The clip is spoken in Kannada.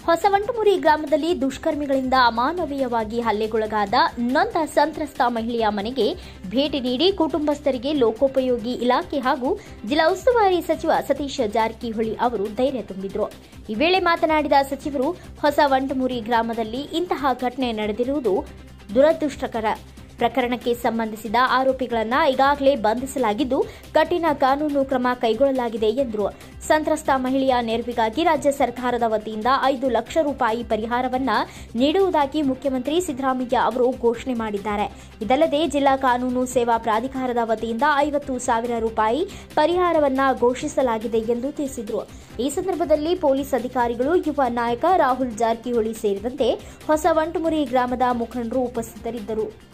ಹೊಸವಂಟಮುರಿ ಗ್ರಾಮದಲ್ಲಿ ದುಷ್ಕರ್ಮಿಗಳಿಂದ ಅಮಾನವೀಯವಾಗಿ ಹಲ್ಲೆಗೊಳಗಾದ ನೊಂದ ಸಂತ್ರಸ್ತ ಮಹಿಳೆಯ ಮನೆಗೆ ಭೇಟಿ ನೀಡಿ ಕುಟುಂಬಸ್ಥರಿಗೆ ಲೋಕೋಪಯೋಗಿ ಇಲಾಖೆ ಹಾಗೂ ಜಿಲ್ಲಾ ಉಸ್ತುವಾರಿ ಸಚಿವ ಸತೀಶ್ ಜಾರಕಿಹೊಳಿ ಅವರು ಧೈರ್ಯ ತುಂಬಿದ್ರು ಈ ವೇಳೆ ಮಾತನಾಡಿದ ಸಚಿವರು ಹೊಸ ವಂಟಮುರಿ ಗ್ರಾಮದಲ್ಲಿ ಇಂತಹ ಘಟನೆ ನಡೆದಿರುವುದು ದುರದೃಷ್ಟಕರ ಪ್ರಕರಣಕ್ಕೆ ಸಂಬಂಧಿಸಿದ ಆರೋಪಿಗಳನ್ನು ಈಗಾಗಲೇ ಬಂಧಿಸಲಾಗಿದ್ದು ಕಠಿಣ ಕಾನೂನು ಕ್ರಮ ಕೈಗೊಳ್ಳಲಾಗಿದೆ ಎಂದರು ಸಂತ್ರಸ್ತ ಮಹಿಳೆಯ ನೆರವಿಗಾಗಿ ರಾಜ್ಯ ಸರ್ಕಾರದ ವತಿಯಿಂದ ಐದು ಲಕ್ಷ ರೂಪಾಯಿ ಪರಿಹಾರವನ್ನ ನೀಡುವುದಾಗಿ ಮುಖ್ಯಮಂತ್ರಿ ಸಿದ್ದರಾಮಯ್ಯ ಅವರು ಘೋಷಣೆ ಮಾಡಿದ್ದಾರೆ ಇದಲ್ಲದೆ ಜಿಲ್ಲಾ ಕಾನೂನು ಸೇವಾ ಪ್ರಾಧಿಕಾರದ ವತಿಯಿಂದ ಐವತ್ತು ಸಾವಿರ ರೂಪಾಯಿ ಪರಿಹಾರವನ್ನ ಘೋಷಿಸಲಾಗಿದೆ ಎಂದು ತಿಳಿಸಿದರು ಈ ಸಂದರ್ಭದಲ್ಲಿ ಪೊಲೀಸ್ ಅಧಿಕಾರಿಗಳು ಯುವ ನಾಯಕ ರಾಹುಲ್ ಜಾರಕಿಹೊಳಿ ಸೇರಿದಂತೆ ಹೊಸ ವಂಟುಮುರಿ ಗ್ರಾಮದ ಮುಖಂಡರು ಉಪಸ್ಥಿತರಿದ್ದರು